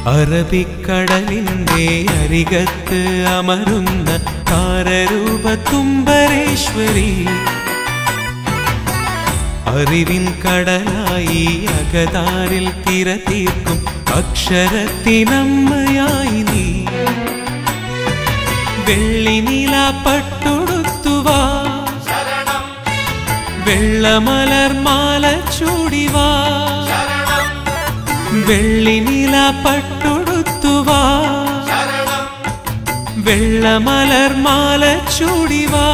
അറബിക്കടലിന്റെ അരികത്ത് അമരുന്ന താരരൂപ തുമ്പരേശ്വരി അറിവിൻ കടലായി അകതാരിൽ തിര തീർക്കും അക്ഷരത്തിനമ്മയായി നീ വെള്ളിനില പട്ടുടുത്തുവാ വെള്ളമലർമാല ചൂടിവാ വെള്ളിനില പട്ടുടുത്തുവാ വെള്ളമലർമാല ചൂടിവാ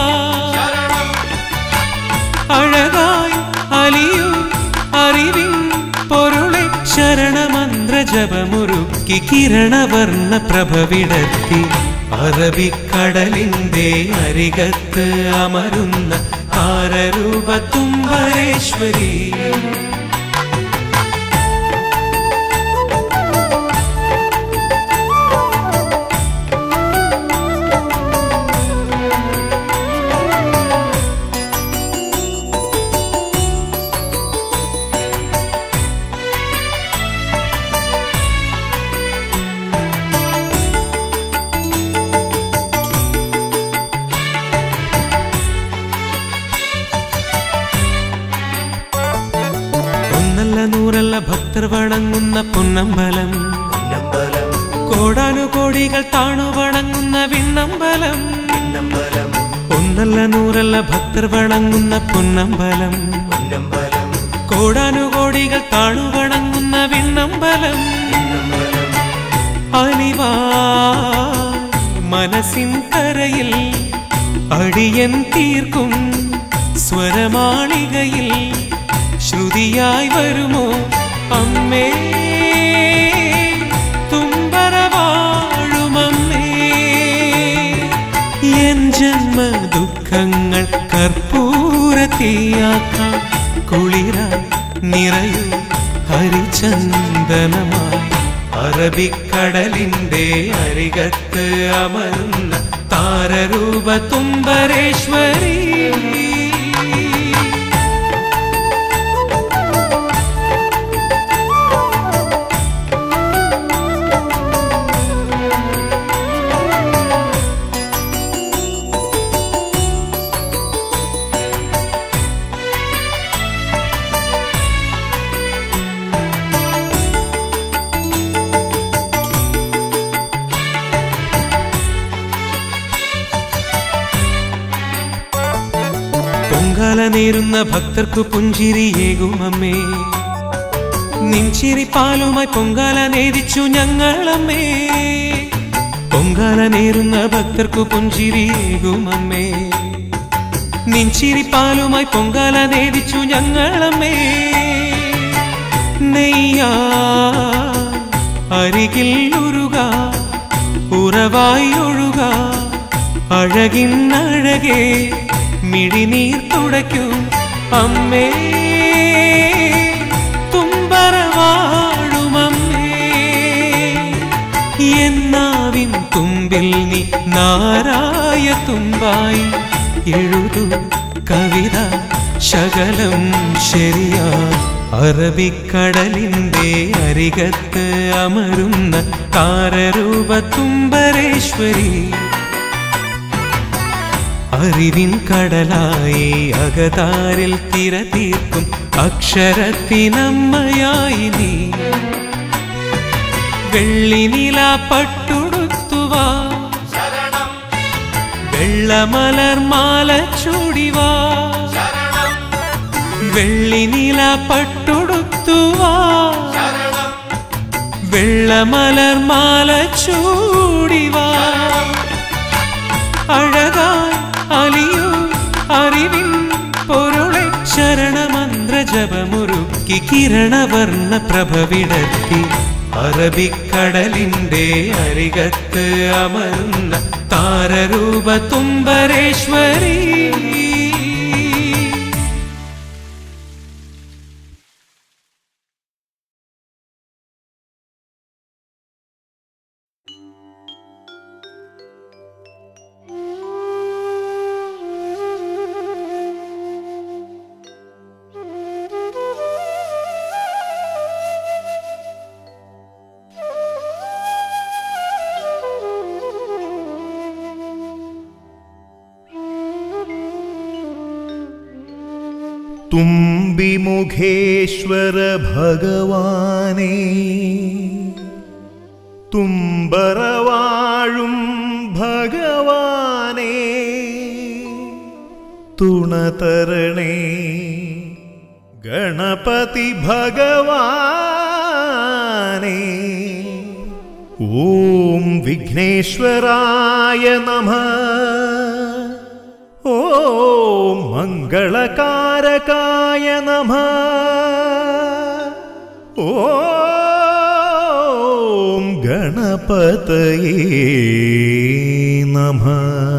അഴകായി അലിയൂ അറിവിൻ പൊരുളെ ശരണമന്ത്ര ജപമുറുക്കി കിരണവർണ്ണ പ്രഭവിടത്തി അറബിക്കടലിന്റെ അരികത്ത് അമരുന്ന താരരൂപ തുമ്പരേശ്വരി ഒന്നല്ല നൂറല്ല ഭക്തർ വണങ്ങുന്ന പൊന്നമ്പലം കോടാനുകോടികൾ താണു വണങ്ങുന്ന വിണ്ണമ്പലം ഒന്നല്ല നൂറല്ല ഭക്തർ വണങ്ങുന്ന പൊന്നമ്പലം കോടാനുകോടികൾ താണു വണങ്ങുന്ന വിണ്ണമ്പലം അലിവാ മനസ്സിൻ കരയിൽ അടിയൻ തീർക്കും സ്വരമാളികയിൽ ശ്രുതിയായി വരുമോ അമ്മേ തുമ്പരവാഴുമമ്മേ എൻ ജന്മ ദുഃഖങ്ങൾ കർപ്പൂരത്തിയാക്കാം കുളിര നിറയൂ ഹരിചന്ദനമായി അറബിക്കടലിന്റെ അരികത്ത് അമരുന്ന താരരൂപ തുമ്പരേശ്വരി പൊങ്കാല നേരുന്ന ഭക്തർക്കു പുഞ്ചിരിയേകുമമ്മേ നിൻചിരി പാലുമായി പൊങ്കാല നേരിച്ചു ഞങ്ങളമ്മേ പൊങ്കാല നേരുന്ന ഭക്തർക്കു പുഞ്ചിരിയേകുമമ്മേ നിൻചിരി പാലുമായി പൊങ്കാല നേരിച്ചു ഞങ്ങളമ്മേ നെയ്യാ അരികിൽ ഉരുക ഉറവായി ഒഴുക അഴകിൻ അഴകേ മിഴിനീർ തുടയ്ക്കും അമ്മേ തുമ്പരവാഴുമമ്മേ എന്നാവിൻ തുമ്പിൽ നീ നാരായ തുമ്പായി എഴുതു കവിത ശകലം ശരിയാ അറബിക്കടലിന്റെ അരികത്ത് അമരുന്ന താരരൂപ തുമ്പരേശ്വരി അറിവിൻ കടലായി അകതാരിൽ തിര തീർക്കും അക്ഷരത്തിനമ്മയായി നീ വെള്ളിനില പട്ടുടുത്തുവാ വെള്ളമലർമാല ചൂടിവാ വെള്ളിനില പട്ടുടുത്തുവാ വെള്ളമലർമാല ചൂടിവാ അഴകായി അലിയൂ അറിവിൻ പൊരുളെ ശരണമന്ത്ര ജപമുറുക്കി കിരണവർണ്ണ പ്രഭവിടത്തി അറബിക്കടലിന്റെ അരികത്ത് അമരുന്ന താരരൂപ തുമ്പരേശ്വരി Thank you. തുമ്പിമുഖേശ്വര ഭഗവാനേ തുമ്പറവാഴും ഭഗവാനേ തുണതരണേ ഗണപതി ഭഗവാനേ ഓം വിഘ്നേശ്വരായ നമ ഓം മംഗളകാരകായ നമ ഓം ഗണപതയേ നമ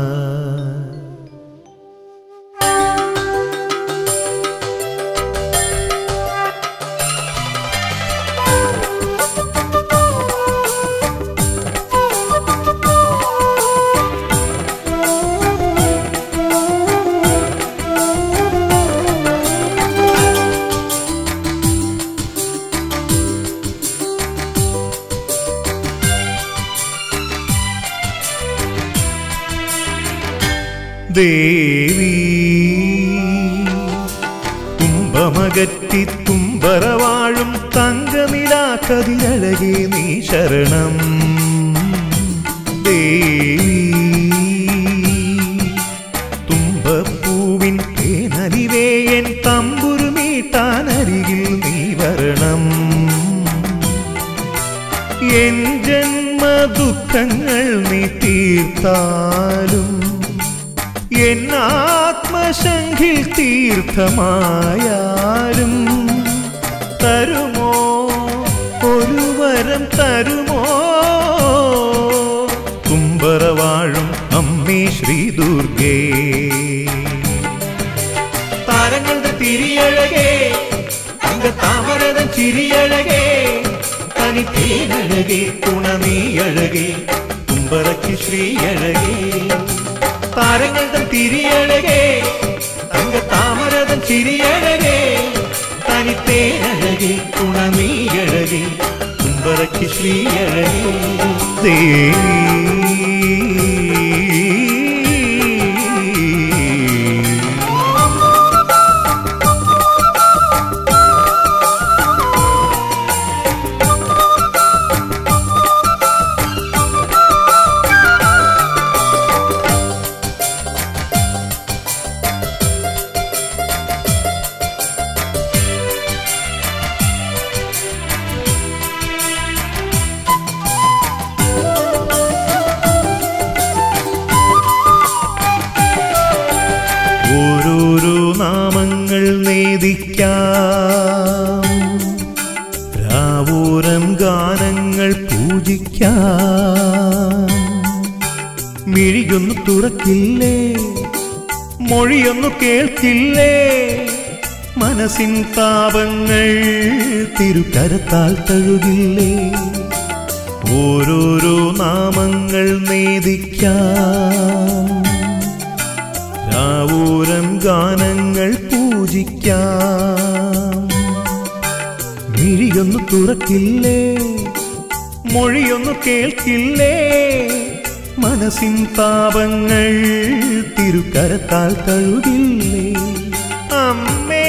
ദേവി തുമ്പമകറ്റി തുമ്പറവാഴും തങ്കനിലാക്കതിരഴകേ നീ ശരണം ദേവി തുമ്പപ്പൂവിൻ തേനലിവേയൻ തമ്പുരുമീട്ടാനരികിൽ നീ വരണം എൻ ജന്മ ദുഃഖങ്ങൾ നീ തീർത്താലും എൻ ആത്മശങ്കിൽ തീർത്ഥമായാലും തരുമോ ഒരു വരം തരുമോ കുംബറവാഴും അമ്മേ ശ്രീ ദുർഗേ താരങ്ങളുടെ തിരിയഴകേ തങ്ക താമരതൻ ചിരിയഴകേ തനി തേനഴകേ തുണനീയഴകേ കുംബറയ്ക്ക് ശ്രീയഴകേ താരങ്ങളുടെ തിരിയഴകേ തങ്ക താമരതൻ ചിരിയഴകേ തനി തേനഴകേ തുണനീയഴകേ കുംബറയ്ക്ക് ശ്രീയഴകേ ദേവി ഓരോരോ നാമങ്ങൾ നേദിക്കാം രാവൂരം ഗാനങ്ങൾ പൂജിക്കാം മിഴിയൊന്നു തുറക്കില്ലേ മൊഴിയൊന്നു കേൾക്കില്ലേ മനസ്സിൻ താപങ്ങൾ തിരുക്കരത്താൽ തഴുകില്ലേ ഓരോരോ നാമങ്ങൾ നേദിക്കാം രാവൂരം ഗാനങ്ങൾ പൂജിക്കാം മിഴിയൊന്നു തുറക്കില്ലേ മൊഴിയൊന്നു കേൾക്കില്ലേ മനസ്സിൻ താപങ്ങൾ തിരുക്കരത്താൽ തഴുകില്ലേ അമ്മേ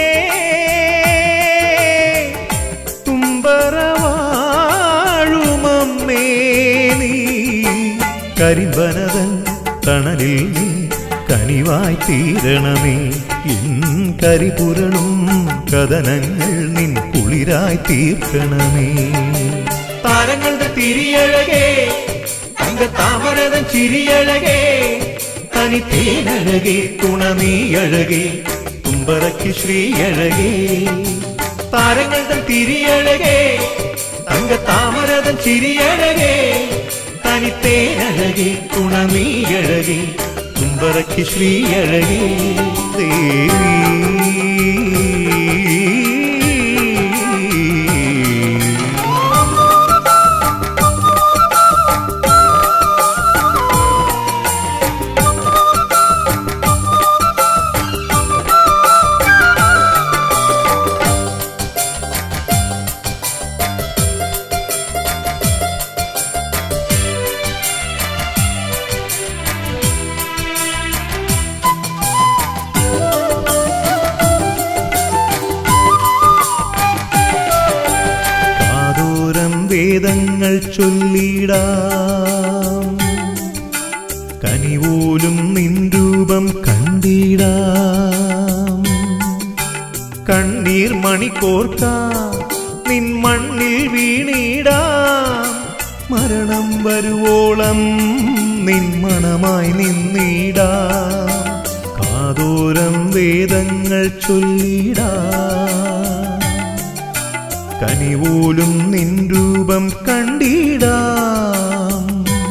തുമ്പറവാഴുമമ്മേ നീ കരിമ്പനതൻ തണലിൽ നീ കനിവായി തീരണമേ ഇൻ കരിപുരളും കഥനങ്ങൾ നിൻ കുളിരായി തീർക്കണമേ താരങ്ങളുടെ തിരിയഴകേ തങ്ക താമരതൻ ചിരിയഴകേ തനി തേനഴകേ തുണനീയഴകേ തുമ്പറയ്ക്ക് ശ്രീയഴകേ താരങ്ങളുടെ തിരിയഴകേ തങ്ക താമരതൻ ചിരിയഴകേ തനി തേനഴകേ തുണനീയഴകേ തുമ്പറയ്ക്ക് ശ്രീയഴകേ ദേവി വേദങ്ങൾ ചൊല്ലിടാം കനിപോലും നിൻ രൂപം കണ്ടിടാം കണ്ണീർ മണിക്കോർക്കാം നിൻ മണ്ണിൽ വീണിടാം മരണം വരുവോളം നിൻ മണമായി നിന്നിടാം കാതോരം വേദങ്ങൾ ചൊല്ലിടാം കനിപോലും നിൻ രൂപം കണ്ടിടാം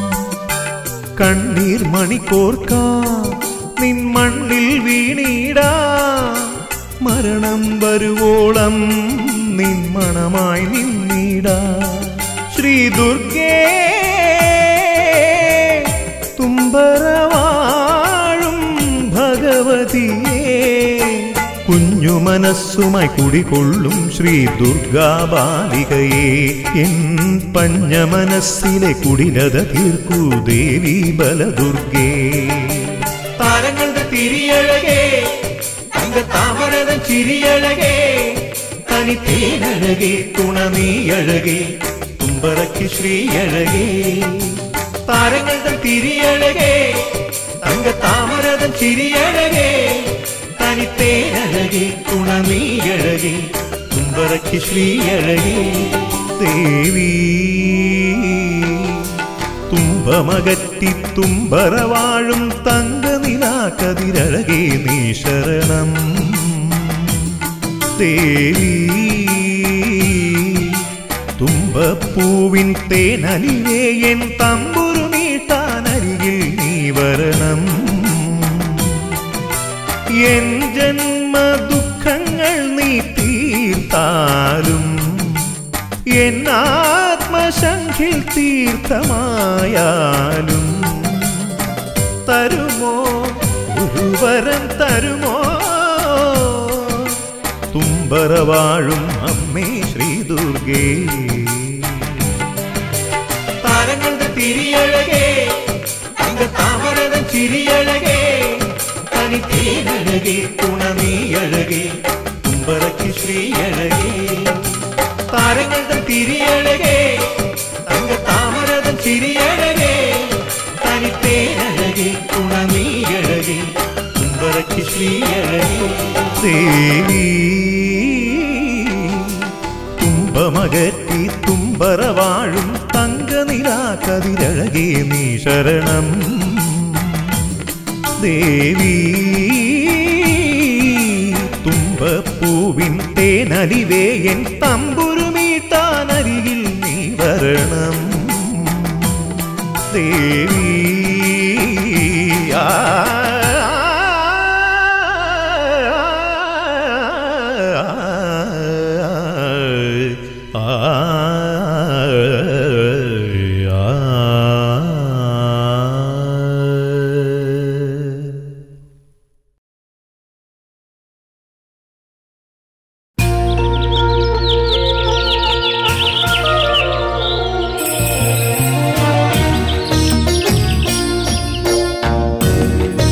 കണ്ണീർ മണിക്കോർക്കാം നിൻ മണ്ണിൽ വീണിടാം മരണം വരുവോളം നിൻ മണമായി നിന്നിടാം ശ്രീ ദുർഗേ തുമ്പറവാഴും ഭഗവതിയേ കുഞ്ഞു മനസ്സുമായി കുടികൊള്ളും ശ്രീ ദുർഗാബാലികയെ എൻ പഞ്ഞ മനസ്സിലെ കുടിലത തീർക്കൂ ദേവി ബലദുർഗേ താരങ്ങളുടെ തിരിയഴകേ തങ്ക താമരത ചിരിയഴകേ തനി തേനഴകേ തുണനീയഴകേ തുമ്പറയ്ക്ക് ശ്രീയഴകേ താരങ്ങളുടെ തിരിയഴകേ തങ്ക താമരത ചിരിയഴകേ തനി തേനഴകേ തുണനീയഴകേ തുമ്പറയ്ക്ക് ശ്രീയഴകേ ദേവി തുമ്പമകറ്റി തുമ്പറവാഴും തങ്ക നിലാക്കതിരഴകേ നീ ശരണം ദേവി തുമ്പപ്പൂവിൻ തേനലിവേ എൻ തമ്പുരു നീട്ടാനരികിൽ നീ വരണം എൻ ജന്മ ദുഃഖങ്ങൾ നീ തീർത്താലും എൻ ആത്മശംഖിൽ തീർത്ഥമായാലും തരുമോ ഒരു വരം തരുമോ തുമ്പറവാഴും അമ്മേ ശ്രീ ദുർഗേ താരങ്ങളുടെ തിരിയഴകേ തങ്ക താമരതൻ ചിരിയഴകേ തനി തേനഴകേ തുണനീയഴകേ തുമ്പറയ്ക്ക് ശ്രീയഴകേ താരങ്ങളുടെ തിരിയഴകേ തങ്ക താമരതൻ ചിരിയഴകേ തനി തേനഴകേ തുണനീയഴകേ തുമ്പറയ്ക്ക് ശ്രീയഴകേ ദേവി തുമ്പമകറ്റി തുമ്പറവാഴും തങ്ക നിലാക്കതിരഴകേ നീ ശരണം ദേവി തുമ്പപ്പൂവിൻ തേനലിവേ എൻ തമ്പുരുമീട്ടാനരികിൽ നീ വരണം ദേവി ആ ആ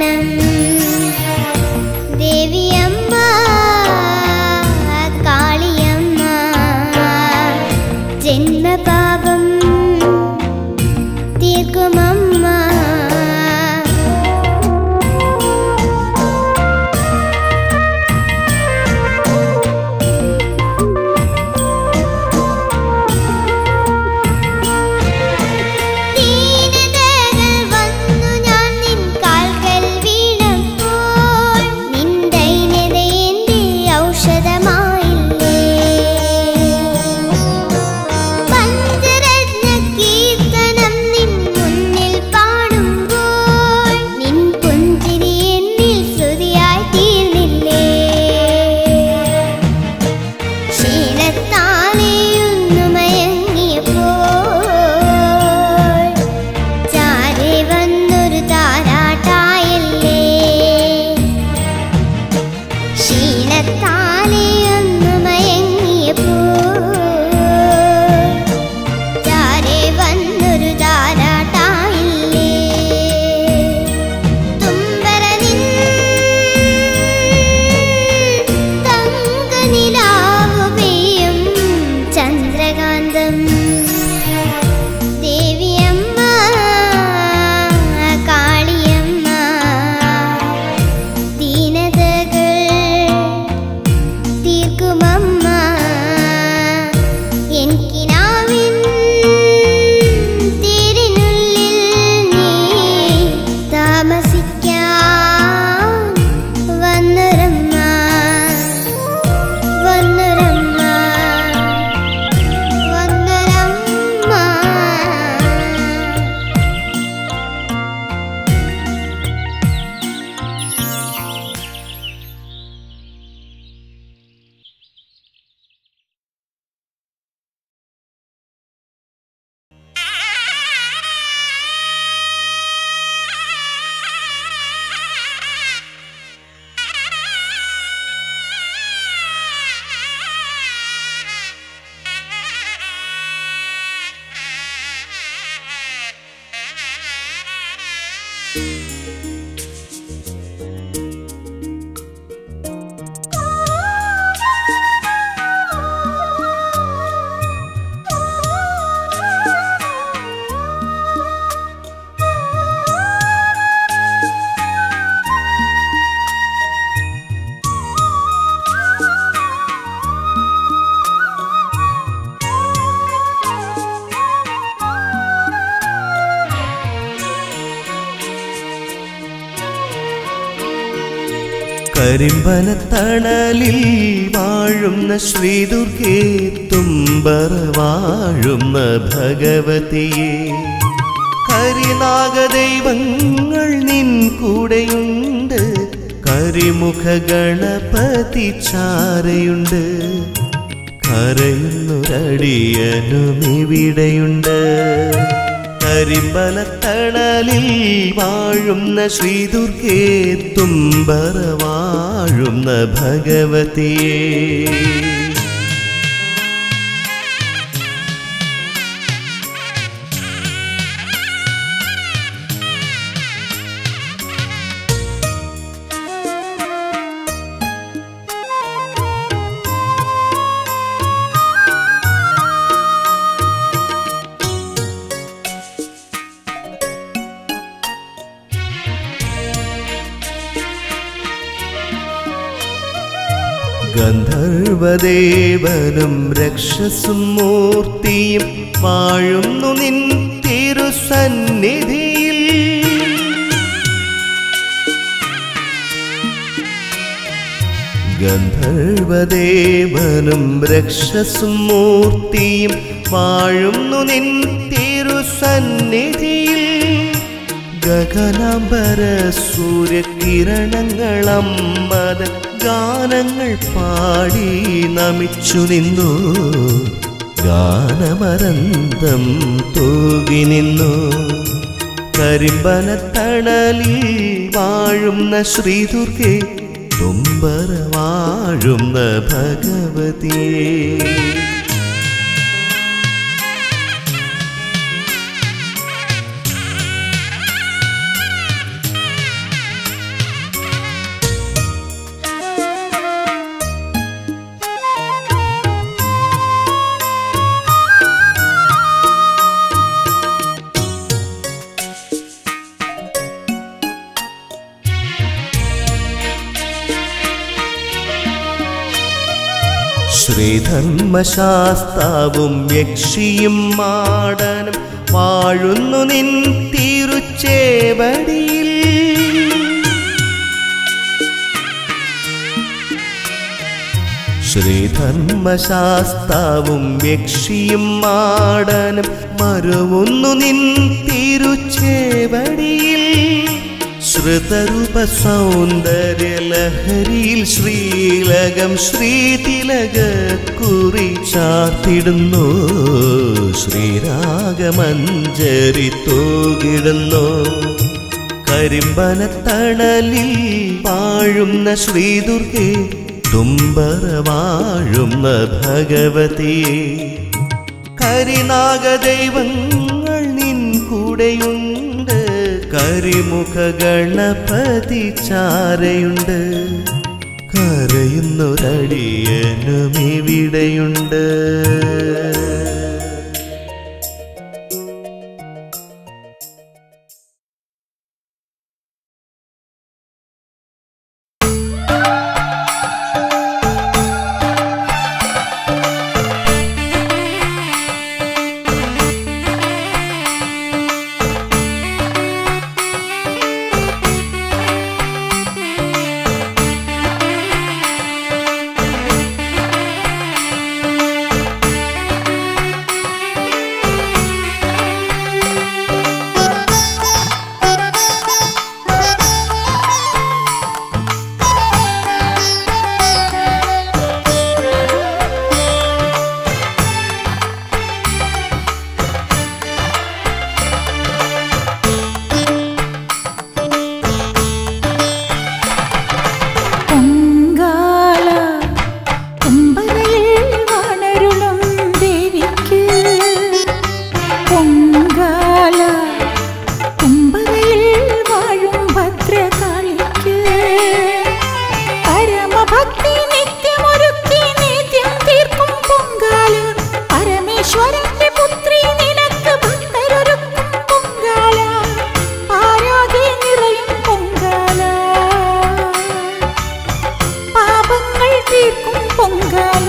ശരണം ദേവിയമ്മ കാളിയമ്മ ജന്മപാപം തീർക്കുമമ്മ ദീനതകൾ വന്നു ഞാൻ നിൻ കാൽക്കൽ വീണപ്പോൾ നിൻ ദൈന്യത എന്റെ ഔഷധമായില്ലേ പഞ്ചരത്ന കീർത്തനം നിൻ മുന്നിൽ പാടുമ്പോൾ നിൻ പുഞ്ചിരി എന്നിൽ ശ്രുതിയായി തീർന്നില്ലേ ക്ഷീണത്താലെയൊന്നു മയങ്ങിയപ്പോൾ ചാരെ വന്നൊരു താരാട്ടായല്ലേ ക്ഷീണത്താലെയൊന്നു മയങ്ങിയപ്പോൾ ചാരെ വന്നൊരു താരാട്ടായില്ലേ തുമ്പര നിൻ തങ്കനിലാവു പെയ്യും ചന്ദ്രകാന്തം ദേവിയമ്മ കാളിയമ്മ ദീനതകൾ തീർക്കുമമ്മ എനിക്കിനാവിൻ തേരിനുള്ളിൽ നീ താമസിക്കാൻ വന്നൊരമ്മ വന്നൊരമ്മ വന്നൊരമ്മ കരിമ്പനത്തണലിൽ വാഴുന്ന ശ്രീദുർഗേ തുമ്പറ വാഴുന്ന ഭഗവതിയെ കരിനാഗദൈവങ്ങൾ നിൻ കൂടെയുണ്ട് കരിമുഖ ഗണപതി ചാരയുണ്ട് കരയുന്നൊരടിയനുമിവിടെയുണ്ട് കരിമ്പലത്തണലിൽ വാഴുന്ന ശ്രീദുർഗേ തുമ്പറ വാഴുന്ന ഭഗവതിയെ ഗന്ധർവദേവനും രക്ഷസും മൂർത്തിയും വാഴുന്നു നിൻ തിരുസന്നിധിയിൽ ഗന്ധർവദേവനും രക്ഷസും മൂർത്തിയും വാഴുന്നു നിൻ തിരുസന്നിധിയിൽ ഗഗനാംബര സൂര്യകിരണങ്ങളമ്മത ഗാനങ്ങൾ പാടി നമിച്ചു നിന്നു ഗാനമരന്തം തൂകി നിന്നു കരിമ്പനത്തണലിൽ വാഴുന്ന ശ്രീദുർഗെ തുമ്പറ വാഴുന്ന ഭഗവതിയേ ശ്രീധർമ്മശാസ്താവും യക്ഷിയും മാടനും വാഴുന്നു നിൻ തിരുച്ചേവടിയിൽ ശ്രീധർമ്മശാസ്താവും യക്ഷിയും മാടനും മരുവുന്നു നിൻ തിരുച്ചേവടിയിൽ ശ്രുതരൂപ സൗന്ദര്യ ലഹരിയിൽ ശ്രീലകം ശ്രീതിലക കുറി ചാത്തിടുന്നു ശ്രീരാഗമഞ്ജരി തൂകിടുന്നു കരിമ്പനത്തണലിൽ വാഴുന്ന ശ്രീദുർഗേ തുമ്പറ വാഴുന്ന ഭഗവതിയെ കരിനാഗ ദൈവങ്ങൾ നിൻ കൂടെയുണ്ട് കരിമുഖ ഗണപതി ചാരയുണ്ട് കരയുന്നൊരടിയനും ഇവിടെയുണ്ട് പൊങ്കാല കുമ്പറയിൽ വാണരുളും ദേവിക്ക് പൊങ്കാല കുമ്പറയിൽ വാഴും ഭദ്രകാളിക്ക് പരമഭക്തി നിത്യമൊരുക്കി നിത്യം തീർക്കും പൊങ്കാല പരമേശ്വരന്റെ പുത്രി നിനക്ക് ഭക്തരൊരുക്കും പൊങ്കാല ആരാകെ നിറയും പൊങ്കാല പാപങ്ങൾ തീർക്കും പൊങ്കാല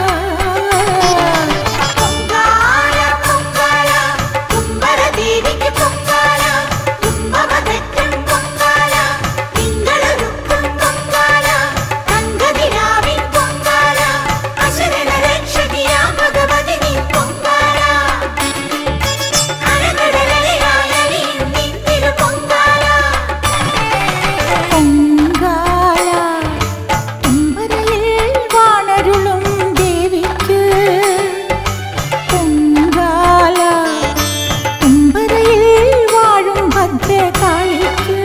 പൊങ്കാല പൊങ്കാല കുമ്പര ദേവിക്ക് പൊങ്കാല കുംഭമതറ്റം പൊങ്കാല തിങ്കളൊരുക്കും പൊങ്കാല തങ്കനിലാവിൻ പൊങ്കാല അശരണ രക്ഷകിയാം ഭഗവതി നീ പൊങ്കാല അരകടലയായ നീ നിന്നിരു പൊങ്കാല പൊങ്കാല കുമ്പരയിൽ വാണരുളും ദേവിക്ക് പൊങ്കാല കുമ്പരയിൽ വാഴും ഭദ്രകാളിക്ക്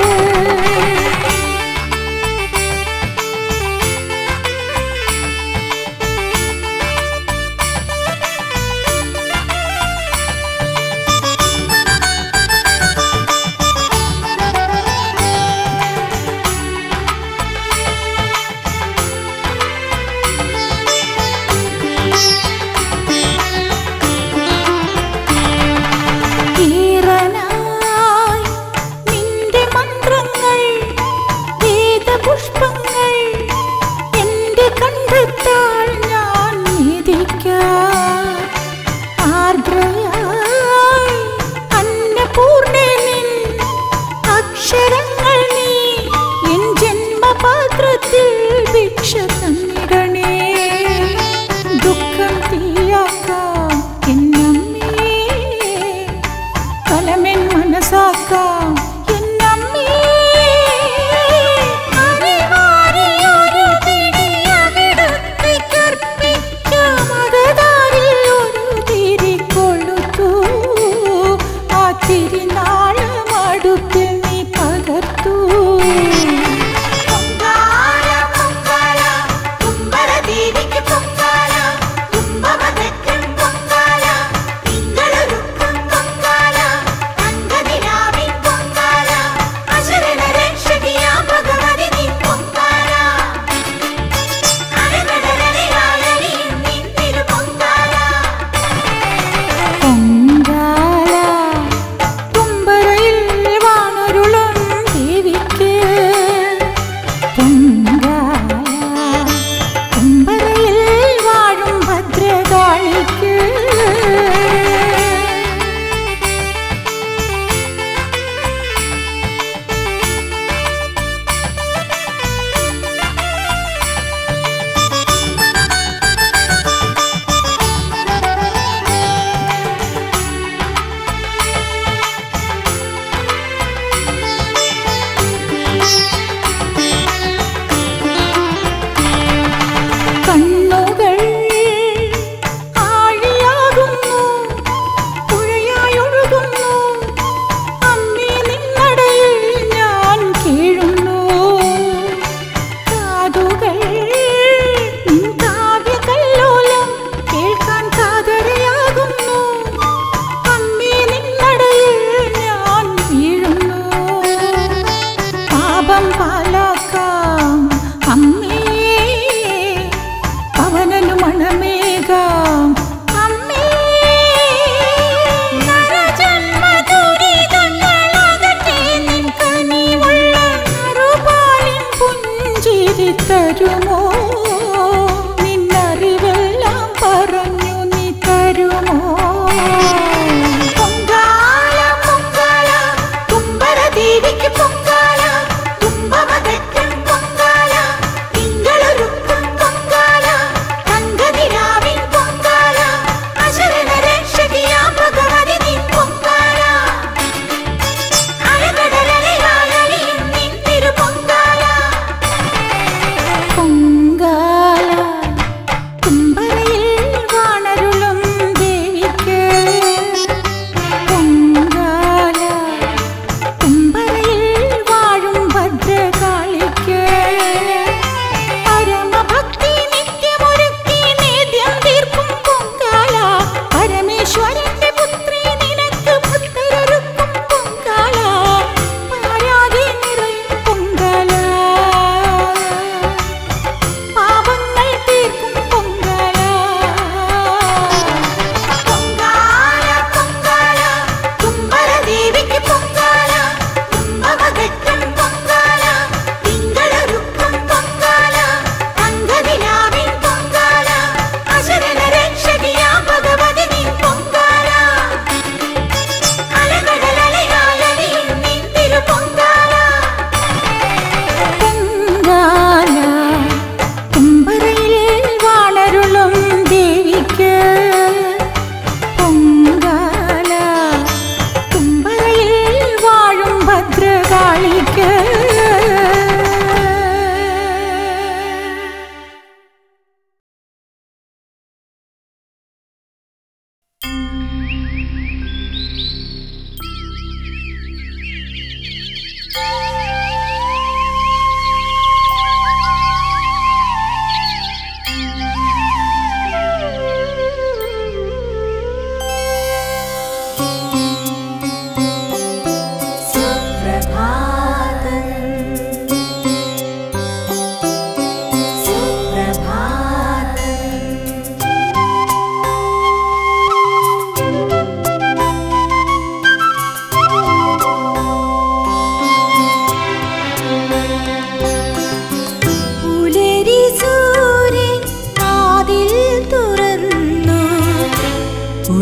ഈറനായി നിന്റെ മന്ത്രങ്ങൾ വേദപുഷ്പങ്ങൾ എന്റെ കണ്ടെത്താൽ ഞാൻ നീതിക്കാം ആർദ്രയായി അന്നപൂർണേ നിൻ അക്ഷരങ്ങൾ നീ എൻ ജന്മപാത്രത്തിൽ ഭിക്ഷ തന്നിടണേ ദുഃഖം തീയാക്കാം എന്നമ്മേ കലമെൻ മനസ്സാക്കാം എന്നമ്മേ അറിവാരിയൊരു പിടി അവിടുത്തെ കർപ്പിക്കാം അകതാരിൽ ഒരു തിരി കൊളുത്തു ആ തിരിനാള് മടുപ്പിൽ നീ പകർത്തു പൊങ്കാല പൊങ്കാല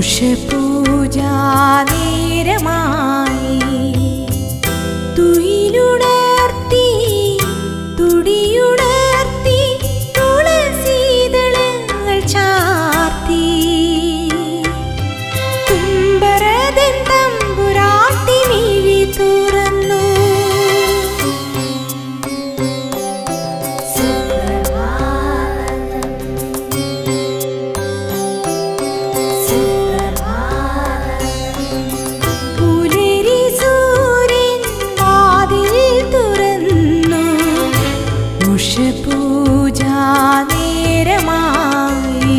ഉഷപൂജാ നേരമായി തുയിലുണർത്തി തുടിയുണർത്തി തുളസീതളങ്ങൾ ചാർത്തി തുമ്പരതൻ തമ്പുരാട്ടി മിഴി തുറന്നു പുലരി സൂര്യൻ വാതിൽ തുറന്നു ഉഷപൂജാ നേരമായി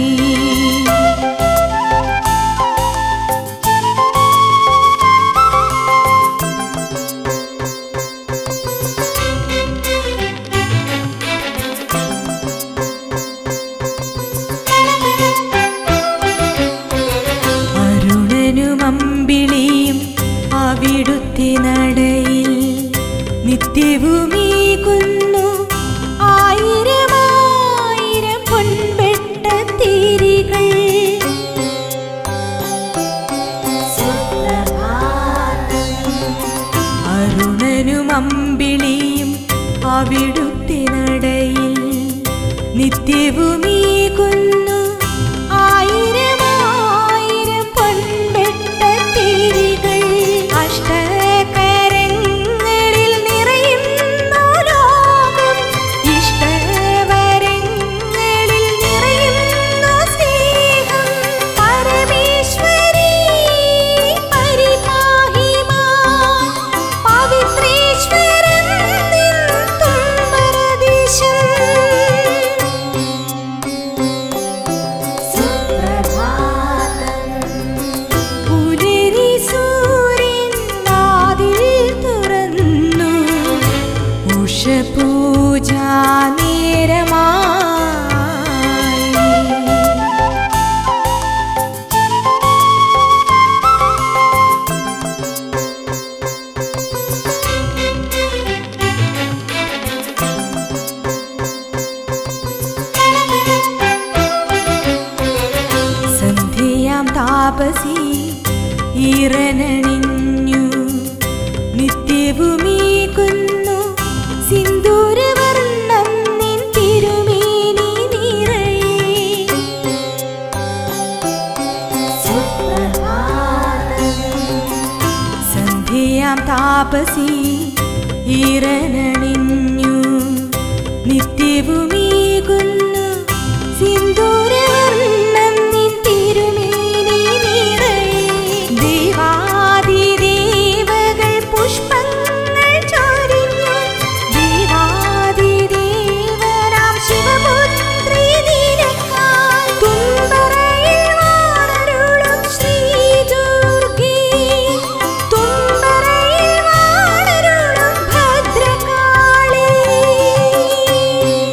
അരുണനും അമ്പിളിയും അവിടുത്തെ നടയിൽ നിത്യവുമീകുന്നു ആയിരമായിരം പൊൻപെട്ട തിരികൾ അരുണനും അമ്പിളിയും അവിടുത്തെ നടയിൽ നിത്യവുമീകുന്നു ആയിരമായിരം പൊൻപെട്ട തിരികൾ അഷ്ടകരങ്ങളിൽ നിറയുന്നു ലോകം ഇഷ്ടവരങ്ങളിൽ നിറയുന്നു സ്നേഹം പരമേശ്വരി പരിപാഹി മാം പവിത്രേശ്വരൻ നിൻ തുമ്പരദേശം പുലരി സൂര്യൻ വാതിൽ തുറന്നു ഉഷപൂജാ നേരമായി സന്ധ്യയാം താപസി ഈറനണിഞ്ഞു നിത്യവുമീകുന്നു സിന്ദൂരവർണ്ണം നിൻ തിരുമേനി നിറയെ സന്ധ്യയാം താപസി ഈറനണിഞ്ഞു നിത്യവുമീകുന്നു സിന്ദൂരവർണ്ണം നിൻ തിരുമേനി നിറയെ ദേവാദിദേവകൾ പുഷ്പങ്ങൾ ചൊരിഞ്ഞു ദേവാദിദേവരാം ശിവപുത്രി നിനക്കായി തുമ്പറയിൽ വാണരുളും ശ്രീദുർഗേ തുമ്പറയിൽ വാണരുളും ഭദ്രകാളി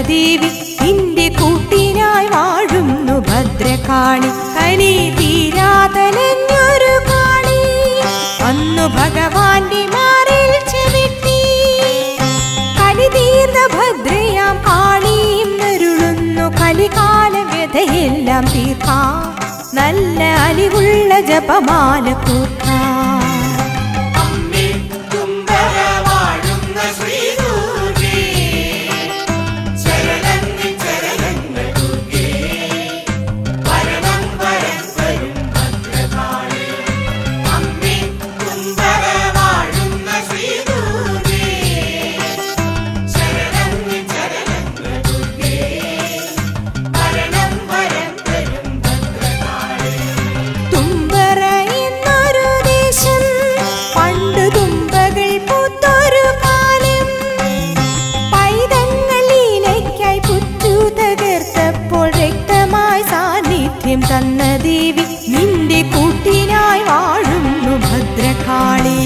ദേവി നിന്റെ കൂട്ടിനായി വാഴുന്നു ഭദ്രകാളി കനി തീരാതലഞ്ഞൊരു കാളി അന്നു ഭഗവാന്റെ മാറിൽ ചെവിട്ടി കലി തീർന്ന ഭദ്രയാം കാളിയും നരുളുന്നു കലികാല വ്യതയെല്ലാം തീർക്കാം നല്ല അലിവുള്ള ജപമാല കൂർക്കാം അമ്മേ തുമ്പര വാഴുന്ന ശ്രീദുർഗേ ശരണങ്ങൾ ചരണങ്ങൾ ദുർഗേ വരണം വരം തരും ഭദ്രകാളി അമ്മേ തുമ്പര വാഴുന്ന ശ്രീദുർഗേ ശരണങ്ങൾ ചരണങ്ങൾ ദുർഗേ വരണം വരം തരും ഭദ്രകാളി തുമ്പറ എന്നൊരു ദേശം പണ്ട് തുമ്പകൾ പൂത്തൊരു കാലം പൈതങ്ങളിലേക്കായി പുറ്റു തകർത്തപ്പോൾ രക്തമായി സാന്നിധ്യം തന്ന ദേവി നിന്റെ കൂട്ടിനായി വാഴുന്നു ഭദ്രകാളി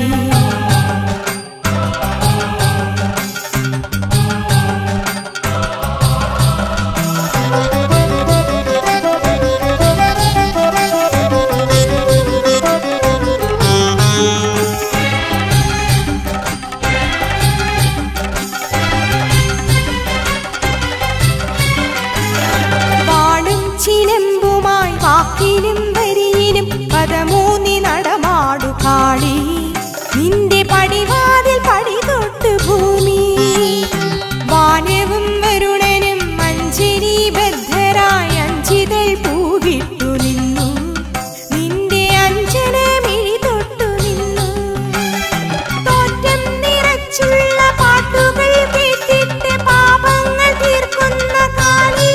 വാളും ചിലമ്പുമായി വാക്കിലും വരിയിലും പദമൂന്നി നടമാടു കാളി നിന്റെ പടിവാതിൽ പടി തൊട്ട് ഭൂമി വാനവും വരുണനും മഞ്ചരി ബദ്ധരായി അഞ്ചിതൾ പൂവിട്ടു നിന്നു നിന്റെ അഞ്ജന മിഴി തൊട്ടു നിന്നു തോറ്റം നിറച്ചുള്ള പാട്ടുകൾ കേട്ടിട്ട് പാപങ്ങൾ തീർക്കുന്ന കാളി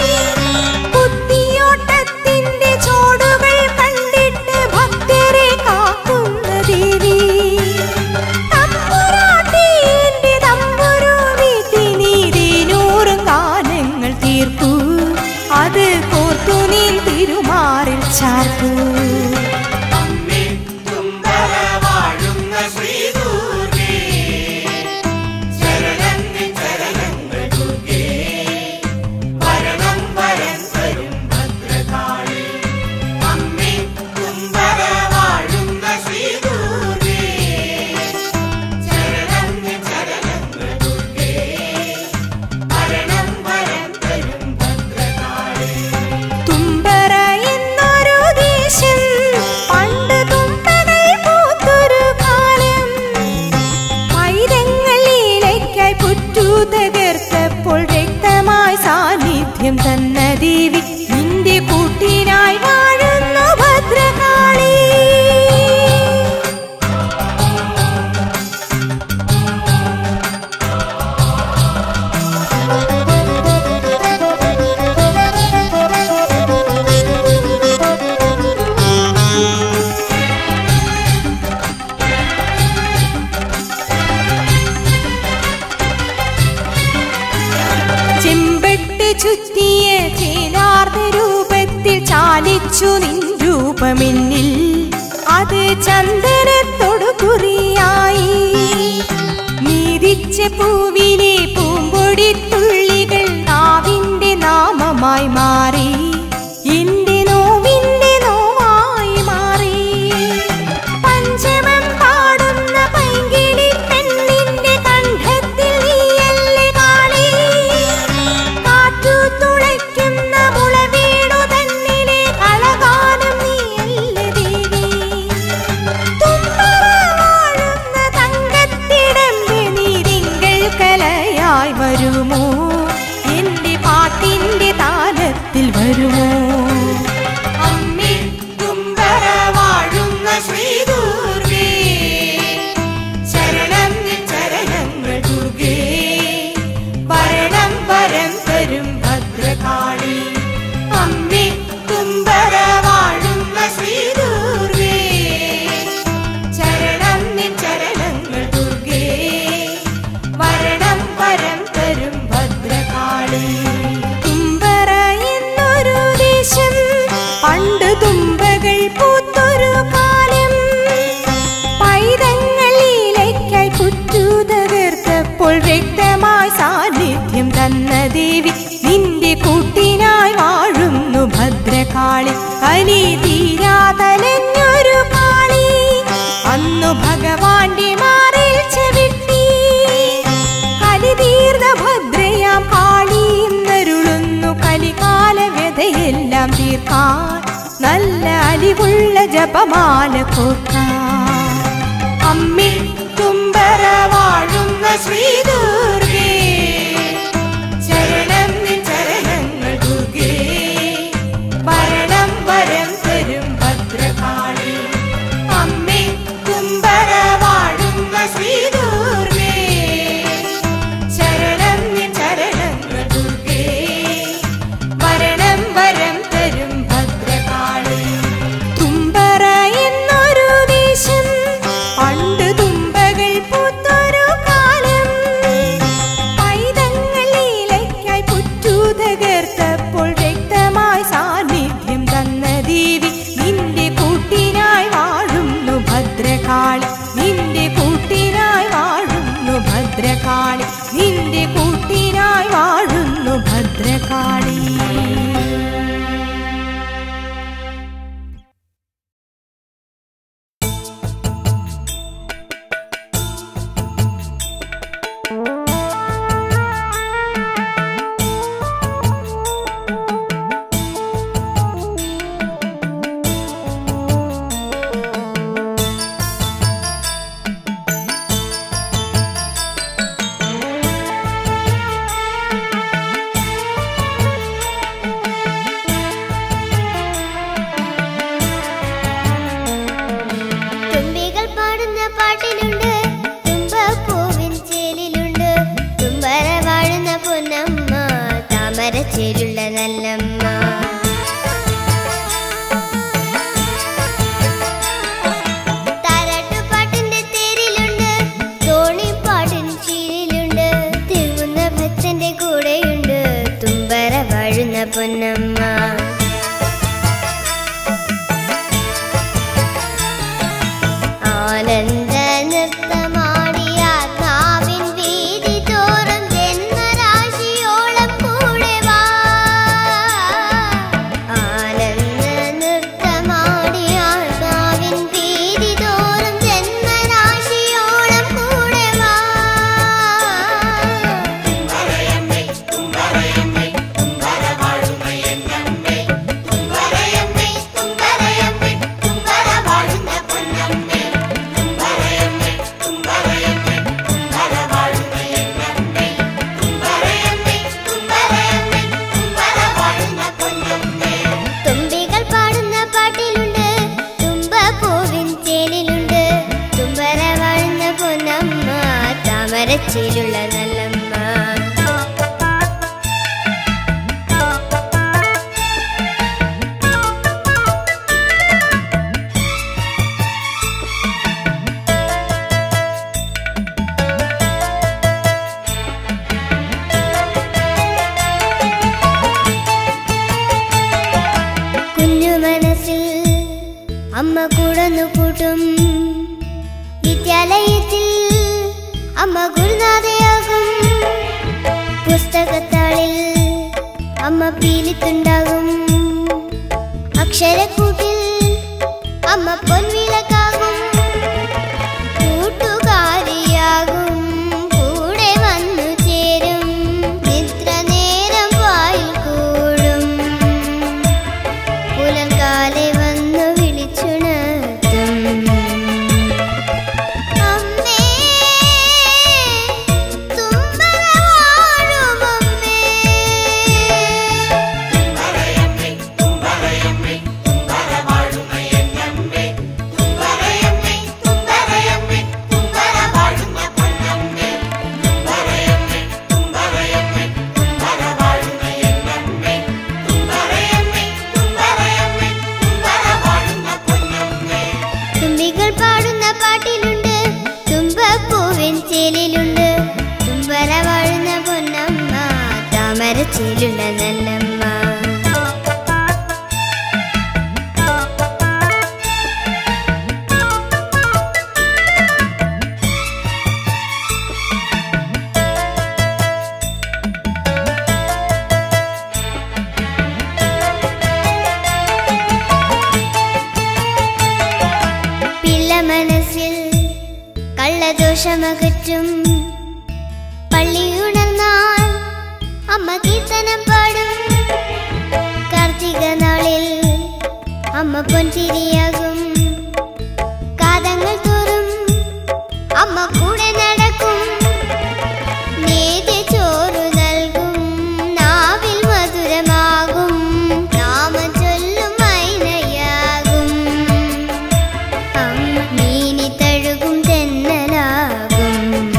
ബുദ്ധിയോട്ടത്തിന്റെ ചോടുകൾ കണ്ടിട്ട് ഭക്തരെ കാക്കുന്ന ദേവി തമ്പുരാട്ടി എന്റെ തമ്പുരു വീട്ടി നീതിനൂറും ഗാനങ്ങൾ തീർക്കൂ അത് കോർത്തു നീ തിരുമാറിൽ ചാർക്കൂ അമ്മേ തുമ്പര വാഴുന്ന ശ്രീദുർഗേ ശരണങ്ങൾ ചരണങ്ങൾ ദുർഗേ വരണം വരം തരും ഭദ്രകാളി അമ്മേ തുമ്പര വാഴുന്ന ശ്രീദുർഗേ ശരണങ്ങൾ ചരണങ്ങൾ ദുർഗേ വരണം വരം തരും ഭദ്രകാളി തുമ്പറ എന്നൊരു ദേശം പണ്ട് തുമ്പകൾ പൂത്തൊരു കാലം പൈതങ്ങളിലേക്കായി പുറ്റു തകർത്തപ്പോൾ രക്തമായി സാന്നിധ്യം തന്ന ദേവി നിന്റെ കൂട്ടിനായി വാഴുന്നു ഭദ്രകാളി ചെമ്പട്ട് ചുറ്റിയ ചേനാർന്ന രൂപത്തിൽ ചാലിച്ചു നിൻ രൂപമെന്നിൽ അത് ചന്ദനത്തോടു കുറിയായി നീതിച്ച പൂവിലെ പൂമ്പൊടി തുള്ളികൾ നാവിന്റെ നാമമായി മാറി എന്റെ നോവിന്റെ നോവായി മാറി പഞ്ചമം പാടുന്ന പൈങ്കിളി പെണ്ണിന്റെ കണ്ഠത്തിൽ നീയല്ലേ കാളി കാറ്റു തുളയ്ക്കുന്ന മുളവീടു തന്നിലെ കളകാലം നീയല്ലേ ദേവി തുമ്പറ വാഴുന്ന തങ്കത്തിടമ്പ് നീ തിങ്കൾ കല തന്ന ദേവി നിന്റെ കൂട്ടിനായി വാഴുന്നു ഭദ്രകാളി കലി തീരാതലഞ്ഞൊരു കാളി അന്നു ഭഗവാന്റെ മാറിൽ ചെവിട്ടി കലി തീർന്ന ഭദ്രയാം കാളി നരുളുന്നു കലികാല വ്യതയെല്ലാം തീർക്കാൻ നല്ല അലിവുള്ള ജപമാല കോർക്കാൻ അമ്മി തുമ്പര വാഴുന്ന ശ്രീദുർഗേ ചരണം നിൻ ചരണങ്ങൾ ദുർഗേ ഭരണം വരം തരും ഭദ്രകാളി അമ്മി തുമ്പര വാഴുന്ന ശ്രീദുർഗേ ചരണം നിൻ ചരണങ്ങൾ ദുർഗേ ഭരണം വരം തരും ഭദ്രകാളി തുമ്പറ എന്നൊരു ദേശം പണ്ട് തുമ്പകൾ പൂത്തൊരു കാലം പൈതങ്ങൾ ലീലയ്ക്കായി പുറ്റു തകർത്തപ്പോൾ വ്യക്തമായി സാന്നിധ്യം തന്ന ദേവി നിന്റെ കൂട്ടിനായി വാഴുന്നു ഭദ്രകാളി നിന്റെ കൂട്ടിനായി വാഴുന്നു ഭദ്രകാളി നിന്റെ കൂട്ടിനായി വാഴുന്നു ഭദ്രകാളി തുമ്പികൾ പാടുന്ന പാട്ടിലുണ്ട് തുമ്പപ്പൂവിൻ ചേലിലുണ്ട് തുമ്പര വാഴുന്ന പൊന്നമ്മ താമരച്ചേലുള്ള നല്ലമ്മ താരാട്ടുപാട്ടിന്റെ തേരിലുണ്ട് തോണിപ്പാട്ടിൻ ചീലിലുണ്ട് തിരുവുന്ന ഭക്തന്റെ കൂടെയുണ്ട് തുമ്പര വാഴുന്ന പൊന്നമ്മ ആനന്ദ നൃത്തമാടിയ ആത്മാവിൻ വീതി തോറും ജന്മരാശിയോളം കൂടെ വാ ആനന്ദ നൃത്തമാടിയ ആത്മാവിൻ വീതി തോറും ജന്മരാശിയോളം കൂടെ വാ തുമ്പികൾ പാടുന്ന പാട്ടിലുണ്ട് തുമ്പപ്പൂവിൻ ചേലിലുണ്ട് തുമ്പര വാഴുന്ന പൊന്നമ്മ താമരച്ചേലുള്ള നല്ലമ്മ കുഞ്ഞു മനസ്സിൽ അമ്മ കുടന്നു കൂട്ടും വിദ്യാലയത്തിൽ അമ്മ ഗുരുനാഥയാകും പുസ്തകത്താളിൽ അമ്മ പീലിത്തുണ്ടാകും അക്ഷരക്കൂട്ടിൽ അമ്മ പൊൻവിളക്കാകും കൂട്ടുകാരിയാകും കൂടെ വന്നു ചേരും നിദ്ര നേരം വായിൽ കൂടും പുലങ്കാലെ വന്നു വിളിച്ചുണർത്തും അമ്മേ തുമ്പല വാഴുമമ്മേ തുമ്പികൾ പാടുന്ന പാട്ടിലുണ്ട് തുമ്പപ്പൂവിൻ ചേലിലുണ്ട് തുമ്പര വാഴുന്ന പൊന്നമ്മ താമരച്ചേലുള്ള നല്ലമ്മ മനസ്സിലുള്ള ദോഷമകറ്റും പള്ളി ഉണർന്നാൽ അമ്മ കീർത്തനം പാടും കാർത്തിക നാളിൽ അമ്മ പൊൻതിരിയാകും കാതങ്ങൾ തോറും അമ്മ കൂടെ നടക്കും നേതി ചോറു നൽകും നാവിൽ മധുരമാകും നാമം ചൊല്ലും മൈനയാകും അമ്മ നീനി തഴുകും തെന്നലാകും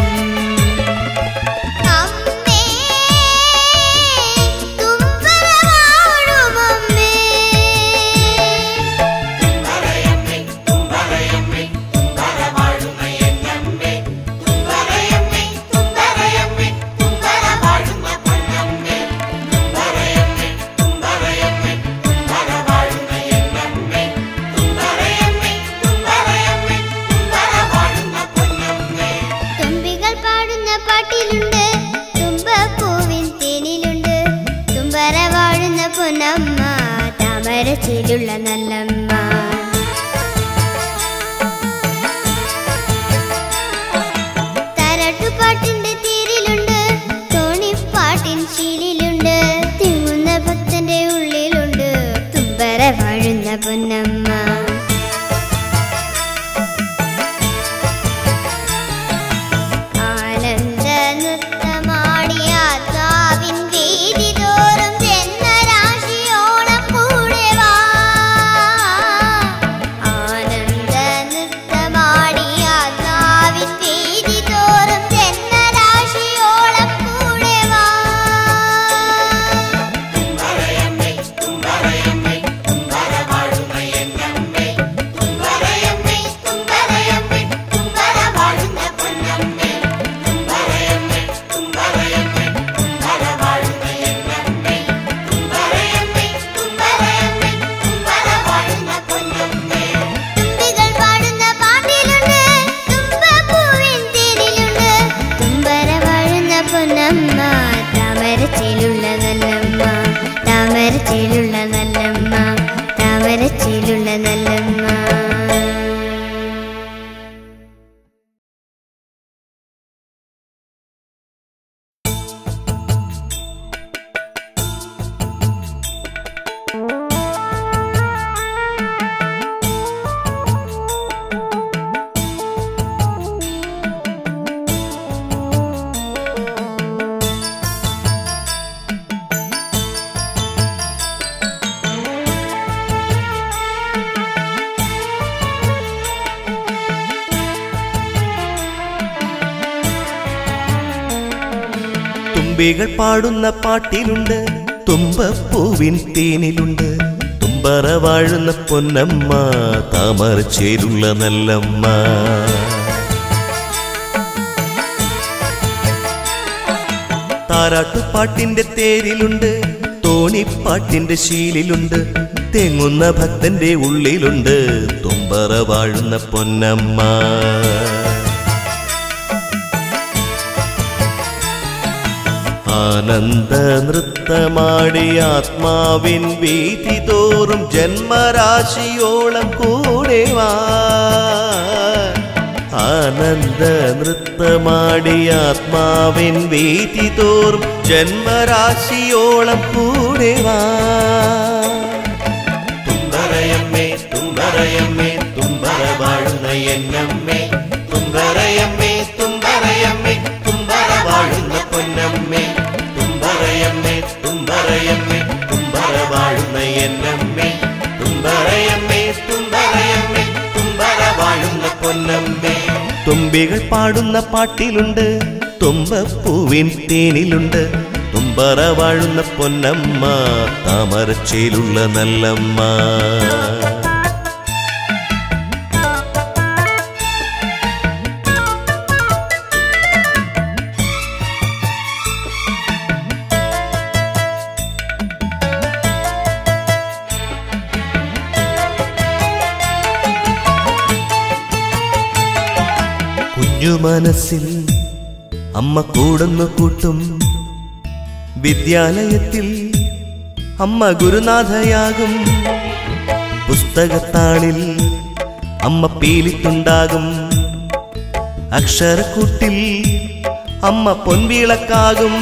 അമ്മേ തുമ്പര വാഴുമമ്മേ തുമ്പികൾ പാടുന്ന പാട്ടിലുണ്ട് തുമ്പപ്പൂവിൻ തേനിലുണ്ട് തുമ്പര വാഴുന്ന പൊന്നമ്മ താമരച്ചിലുള്ള നല്ലമ്മ തരട്ടുപാട്ടിന്റെ തീരിലുണ്ട് തോണിപ്പാട്ടിൻ ശീലിലുണ്ട് തിങ്ങുന്ന ഭക്തന്റെ ഉള്ളിലുണ്ട് തുമ്പര വാഴുന്ന പൊന്നമ്മ ആനന്ദ നൃത്തമാടിയ ആത്മാവിൻ വീതി തോറും ജന്മരാശിയോളം കൂടെ വാ ആനന്ദ നൃത്തമാടിയ ആത്മാവിൻ വീതി തോറും ജന്മരാശിയോളം കൂടെ വാ തുമ്പികൾ പാടുന്ന പാട്ടിലുണ്ട് തുമ്പപ്പൂവിൻ തേനിലുണ്ട് തുമ്പര വാഴുന്ന പൊന്നമ്മ താമരച്ചിലുള്ള നല്ലമ്മ താമരച്ചിലുള്ള നല്ലമ്മ താമരച്ചിലുള്ള നല്ലമ്മ തുമ്പികൾ പാടുന്ന പാട്ടിലുണ്ട് തുമ്പപ്പൂവിൻ തേനിലുണ്ട് തുമ്പറ വാഴുന്ന പൊന്നമ്മ താമരച്ചേലുള്ള നല്ലമ്മ താരാട്ടുപാട്ടിന്റെ തേരിലുണ്ട് തോണിപ്പാട്ടിന്റെ ശീലിലുണ്ട് തെങ്ങുന്ന ഭക്തന്റെ ഉള്ളിലുണ്ട് തുമ്പറ വാഴുന്ന പൊന്നമ്മ ആനന്ദ നൃത്തമാടി ആത്മാവിൻ വീതി തോറും ജന്മരാശിയോളം കൂടെ വാ ആനന്ദ നൃത്തമാടി ആത്മാവിൻ വീതി തോറും ജന്മരാശിയോളം കൂടെ വാ തുമ്പറയമ്മേ തുമ്പറയമ്മേ തുമ്പറ വാഴുന്ന എന്നമ്മേ തുമ്പറയമ്മേ തുമ്പറയമ്മേ തുമ്പറ വാഴുന്ന പൊന്നമ്മേ തുമ്പറയമ്മേ തുമ്പറയമ്മേ തുമ്പറ വാഴുന്ന എന്നമ്മേ തുമ്പറയമ്മേ തുമ്പറയമ്മേ തുമ്പറ വാഴുന്ന പൊന്നമ്മേ തുമ്പികൾ പാടുന്ന പാട്ടിലുണ്ട് തുമ്പപ്പൂവിൻ തേനിലുണ്ട് തുമ്പറ വാഴുന്ന പൊന്നമ്മ താമരച്ചേലുള്ള നല്ലമ്മ കുഞ്ഞു മനസ്സിൽ അമ്മ കൂടുന്നു കൂട്ടും വിദ്യാലയത്തിൽ അമ്മ ഗുരുനാഥയാകും പുസ്തകത്താളിൽ അമ്മ പീലിത്തുണ്ടാകും അക്ഷരക്കൂട്ടിൽ അമ്മ പൊൻവിളക്കാകും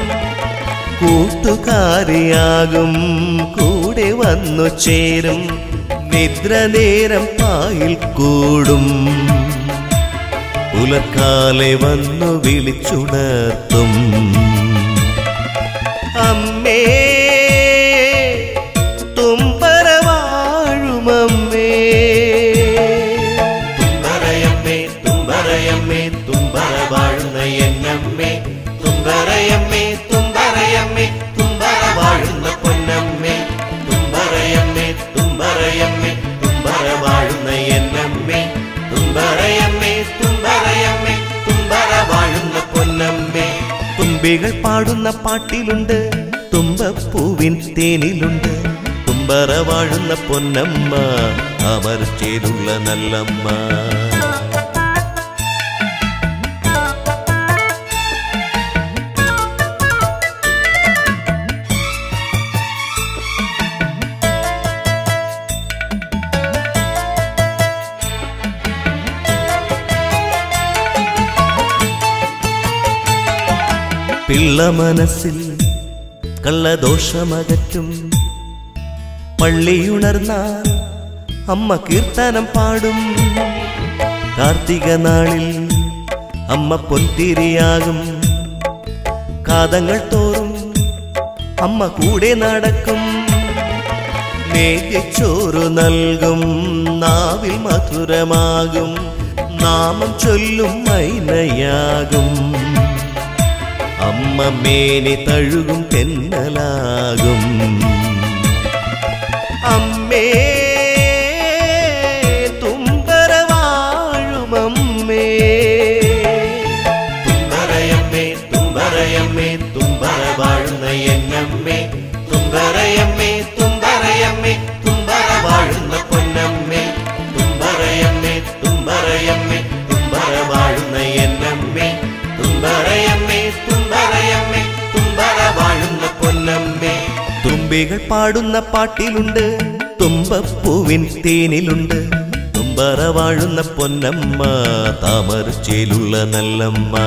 കൂട്ടുകാരിയാകും കൂടെ വന്നു ചേരും നിദ്ര നേരം പായിൽ കൂടും പുലർക്കാലെ വന്നു വിളിച്ചുണർത്തും അമ്മേ തുമ്പര വാഴുമമ്മേ തുമ്പറയമ്മേ തുമ്പറയമ്മേ തുമ്പറ വാഴുന്ന എന്നമ്മേ തുമ്പറയമ്മേ തുമ്പറയമ്മേ തുമ്പറ വാഴുന്ന പൊന്നമ്മേ തുമ്പറയമ്മേ തുമ്പറയമ്മേ തുമ്പറ വാഴുന്ന എന്നമ്മേ തുമ്പറയമ്മേ തുമ്പറയമ്മേ തുമ്പറ വാഴുന്ന പൊന്നമ്മേ തുമ്പികൾ പാടുന്ന പാട്ടിലുണ്ട് തുമ്പപ്പൂവിൻ തേനിലുണ്ട് തുമ്പറ വാഴുന്ന പൊന്നമ്മ അവർ ചേരുള്ള നല്ലമ്മ പിള്ള മനസ്സിൽ കള്ളദോഷമകറ്റും പള്ളിയുണർന്നാൽ അമ്മ കീർത്തനം പാടും കാർത്തിക നാളിൽ അമ്മ പൊൻതിരിയാകും കാതങ്ങൾ തോറും അമ്മ കൂടെ നടക്കും മേഘച്ചോറ് നൽകും നാവിൽ മധുരമാകും നാമം ചൊല്ലും മൈനയാകും അമ്മ മേനി തഴുകും തെന്നലാകും അമ്മേ തുമ്പര വാഴുമമ്മേ തുമ്പറയമ്മേ തുമ്പറയമ്മേ തുമ്പറ വാഴുന്ന എന്നമ്മേ തുമ്പറയമ്മേ തുമ്പറയമ്മേ തുമ്പറ വാഴുന്ന പൊന്നമ്മേ തുമ്പറയമ്മേ തുമ്പറയമ്മേ തുമ്പറ വാഴുന്ന എന്നമ്മേ തുമ്പറയമ്മേ തുമ്പറയമ്മേ തുമ്പറ വാഴുന്ന പൊന്നമ്മേ തുമ്പികൾ പാടുന്ന പാട്ടിലുണ്ട് തുമ്പപ്പൂവിൻ തേനിലുണ്ട് തുമ്പറ വാഴുന്ന പൊന്നമ്മ താമരച്ചേലുള്ള നല്ലമ്മ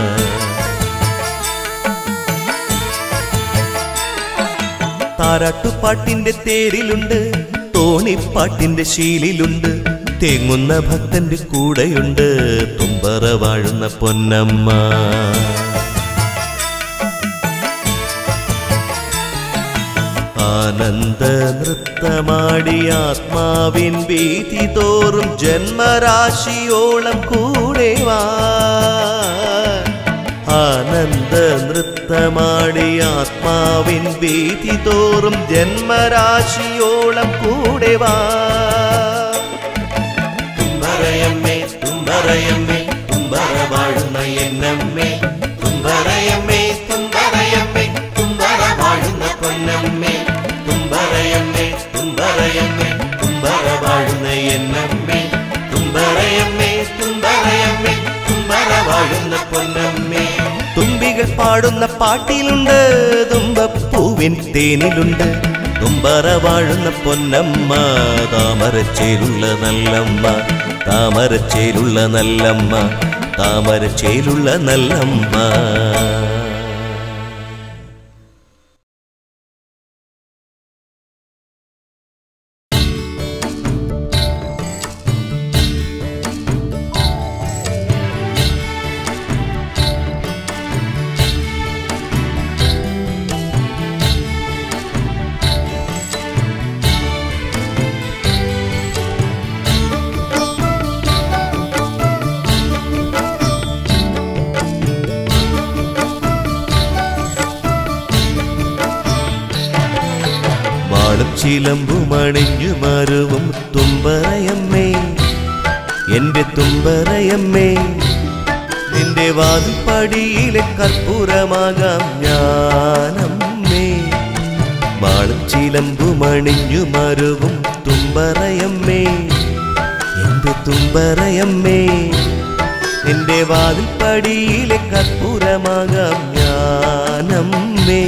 താരാട്ടുപാട്ടിന്റെ തേരിലുണ്ട് തോണിപ്പാട്ടിന്റെ ശീലിലുണ്ട് തേങ്ങുന്ന ഭക്തന്റെ കൂടെയുണ്ട് തുമ്പറ വാഴുന്ന പൊന്നമ്മ ആനന്ദ നൃത്തമാടി ആത്മാവിൻ വീതി തോറും ജന്മരാശിയോളം കൂടെ വാ ആനന്ദ നൃത്തമാടി ആത്മാവിൻ വീതി തോറും ജന്മരാശിയോളം കൂടെ വാ തുമ്പറയമ്മേ തുമ്പറയമ്മേ തുമ്പറ വാഴുന്ന എന്നമ്മേ തുമ്പറയമ്മേ തുമ്പറയമ്മേ തുമ്പറ വാഴുന്ന പൊന്നമ്മേ തുമ്പറയമ്മേ തുമ്പറയമ്മേ തുമ്പറ വാഴുന്ന എന്നമ്മേ തുമ്പറയമ്മേ തുമ്പറയമ്മേ തുമ്പറ വാഴുന്ന പൊന്നമ്മേ തുമ്പികൾ പാടുന്ന പാട്ടിലുണ്ട് തുമ്പപ്പൂവിൻ തേനിലുണ്ട് തുമ്പറ വാഴുന്ന പൊന്നമ്മ താമരച്ചേലുള്ള നല്ലമ്മ താമരച്ചേലുള്ള നല്ലമ്മ താമരച്ചേലുള്ള നല്ലമ്മ വാളും ചിലമ്പും അണിഞ്ഞു മരുവും തുമ്പറയമ്മേ എന്റെ തുമ്പറയമ്മേ നിന്റെ വാതിൽപ്പടിയിലെ കർപ്പൂരമാകാം ഞാനമ്മേ വാളും ചിലമ്പും അണിഞ്ഞു മരുവും തുമ്പറയമ്മേ എന്റെ തുമ്പറയമ്മേ നിന്റെ വാതിൽപ്പടിയിലെ കർപ്പൂരമാകാം ഞാനമ്മേ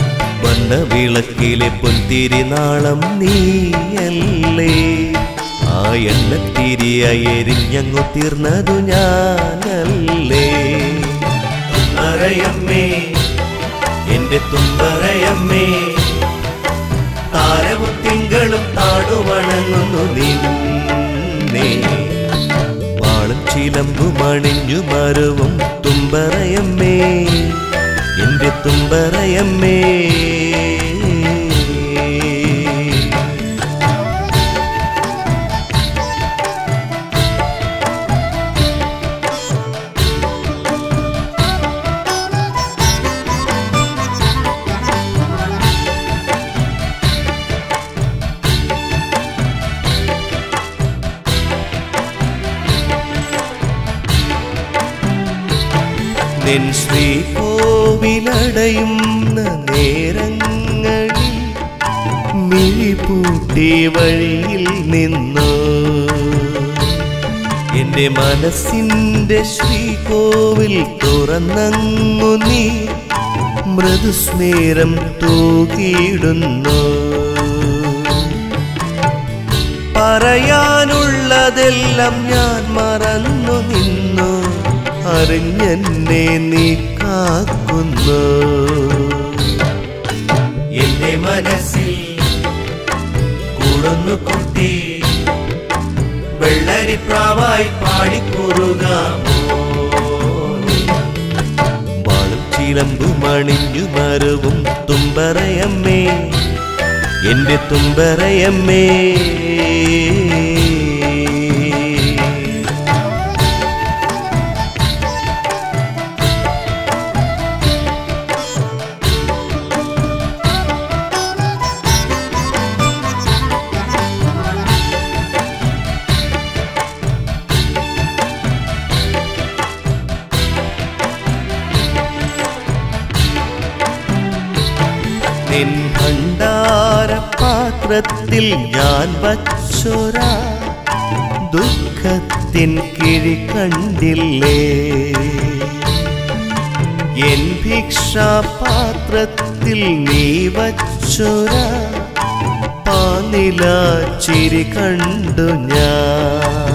വണ്ണ വിളക്കിലെ പൊന്തിരി നാളം നീയല്ലേ ആ എണ്ണത്തിരിയായി എരിഞ്ഞങ്ങു തീർന്നതു ഞാനല്ലേ തുമ്പറയമ്മേ എന്റെ തുമ്പറയമ്മേ താരവും തിങ്കളും താടുവണങ്ങുന്നു നിന്നെ വാളും ചിലമ്പും അണിഞ്ഞു മരുവും തുമ്പറയമ്മേ എന്റെ തുമ്പറയമ്മേ നിൻ ശ്രീകോവിലടയുന്ന നേരങ്ങളിൽ മിഴിപൂട്ടി വഴിയിൽ നിന്നു എന്റെ മനസ്സിന്റെ ശ്രീകോവിൽ തുറന്നങ്ങു നീ മൃദുസ്മേരം തൂകിയിടുന്നു പറയാനുള്ളതെല്ലാം ഞാൻ മറന്നു നിന്നു അറിഞ്ഞെന്നെ നീ കാക്കുന്നു എന്റെ മനസ്സിൽ കൂടുന്നു കുട്ടി വെള്ളരിപ്രാവായി പാടിക്കുറുകാമോ വാളും ചിലമ്പും അണിഞ്ഞു മരുവും തുമ്പറയമ്മേ എന്റെ തുമ്പറയമ്മേ നിൻ ഭണ്ഡാര പാത്രത്തിൽ ഞാൻ വച്ചൊര ദുഃഖത്തിൻ കിഴി കണ്ടില്ലേ എൻ ഭിക്ഷാപാത്രത്തിൽ നീ വച്ചൊര പാനില ചിരി കണ്ടു ഞാൻ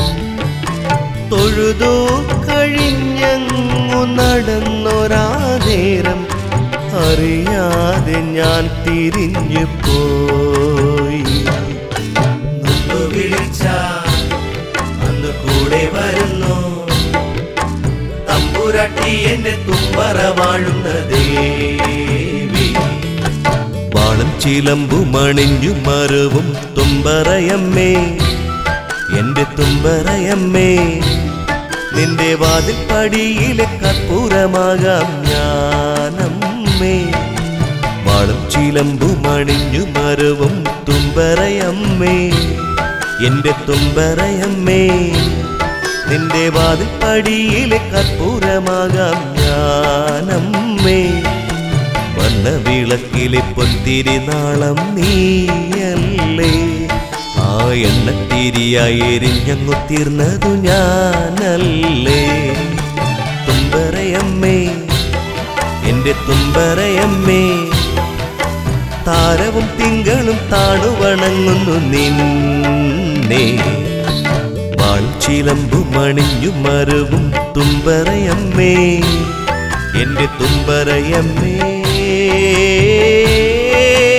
തൊഴുതു കഴിഞ്ഞങ്ങു നടന്നൊരാ നേരം അറിയാതെ ഞാൻ തിരിഞ്ഞു പോയി നൊന്തു വിളിച്ച അന്ന് കൂടെ വരുന്നു തമ്പുരട്ടി എന്റെ തുമ്പറ വാഴുന്ന ദേവി വാളും ചിലമ്പും അണിഞ്ഞു മരുവും തുമ്പറയമ്മേ എന്റെ തുമ്പറയമ്മേ നിന്റെ വാതിൽപ്പടിയിലെ കർപ്പൂരമാകാം ഞാനമ്മേ വാളും ചിലമ്പും അണിഞ്ഞു മരുവും തുമ്പറയമ്മേ എന്റെ തുമ്പറയമ്മേ നിന്റെ വാതിൽപ്പടിയിലെ കർപ്പൂരമാകാം ഞാനമ്മേ വന്ന വിളക്കിലെ പൊന്തിരിനാളം നീയല്ലേ ആ എണ്ണത്തിരിയായി എരിഞ്ഞങ്ങു തീർന്നതു ഞാനല്ലേ തുമ്പറയമ്മേ എന്റെ തുമ്പറയമ്മേ താരവും തിങ്കളും താണുവണങ്ങുന്നു നിന്നെ വാൾച്ചിലമ്പും അണിഞ്ഞു മരുവും തുമ്പറയമ്മേ എന്റെ തുമ്പറയമ്മേ